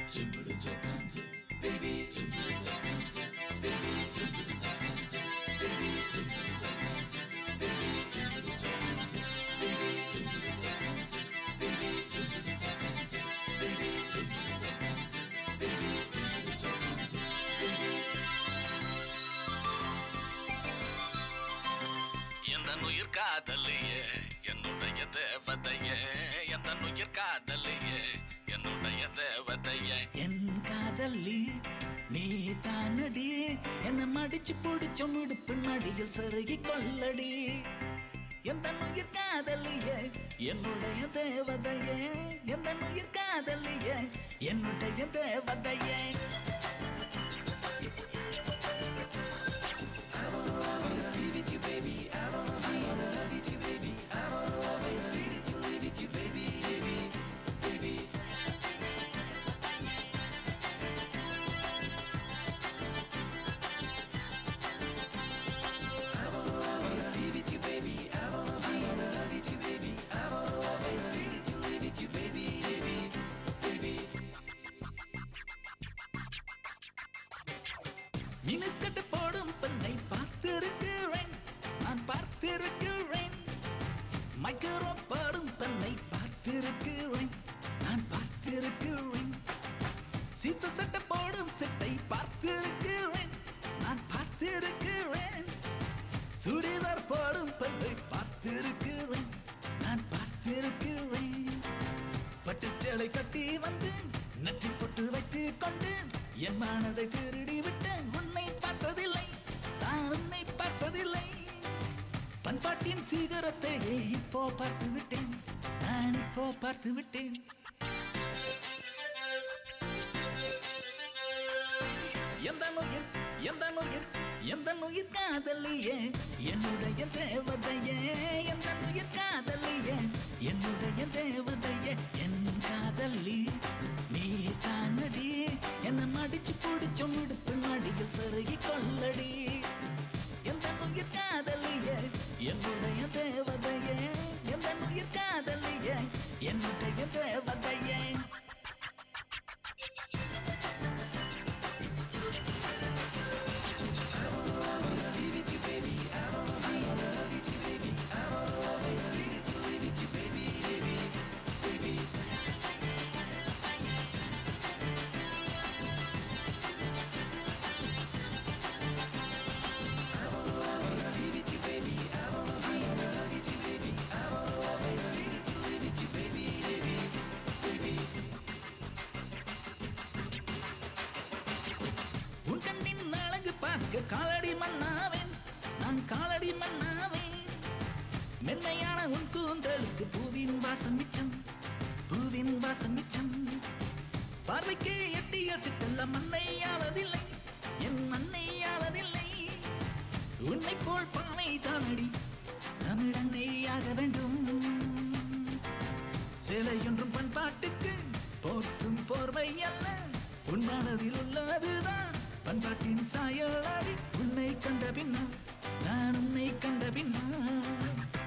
எந்த உயிர் காதலியே என்னுடைய தேவதையே எந்த உயிர் காதலியே என்னுடைய தேவதையே என் காதலி நீ தானடி என்ன மடிச்சு பிடிச்ச முடுப்பு நடிகள் சருகி கொள்ளடி எந்த உயிர் காதலியே என்னுடைய தேவதையே எந்த உயிர் காதலியே என்னுடைய தேவதையே மினிஸ்கட்டு போடும் பெண்ணை பார்த்திருக்கிறேன் நான் பார்த்திருக்கிறேன் மைக்ரோ பாடும் பெண்ணை பார்த்திருக்கிறேன் நான் பார்த்திருக்கிறேன் சீத்த சட்டை போடும் சிட்டை பார்த்திருக்கிறேன் நான் பார்த்திருக்கிறேன் சுடிதார் போடும் பெண்ணை பார்த்திருக்கிறேன் நான் பார்த்திருக்கிறேன் பட்டுச்சேலை கட்டி வந்து நெற்றி பொட்டு வைத்து கொண்டு என் மனதை திருடி விட்டு உன்னை பார்த்ததில்லை நான் உன்னை பார்த்ததில்லை பண்பாட்டின் சீகரத்தை இப்போ பார்த்து விட்டேன் நான் இப்போ பார்த்து விட்டேன் எந்த நுயிர் எந்த நுயிர் எந்த நுயிர் காதலியே என்னுடைய தேவதையே எந்த நுயிர் காதலியே என்னுடைய தேவதையே என் காதலி நீ தானடி என்ன மடிச்சு பிடிச்ச முடுப்பு நடிகள் சருகி கொள்ளடி எந்த நுயிர் காதலியே என்னுடைய தேவதையே எந்த நுயிர் காதலியே என்னுடைய தேவதையே உன் கண்ணின் அழகு பார்க்க காலடி மன்னாவேன் நான் காலடி மன்னாவேன் மென்மையான உன் கூந்தலுக்கு பூவின் வாசம் மிச்சம் பூவின் வாசம் மிச்சம் பார்வைக்கு எட்டிய சிட்டல்ல மண்ணையாவதில்லை என் அன்னையாவதில்லை உன்னை போல் பாவை தானடி தமிழன்னையாக வேண்டும் சிலை ஒன்றும் பண்பாட்டுக்கு போர்த்தும் போர்வை அல்ல உன் மனதில் உள்ளதுதான் பண்பாட்டின் சாயலாடி உன்னை கண்ட பின்னால் நான் உன்னை கண்ட பின்னால்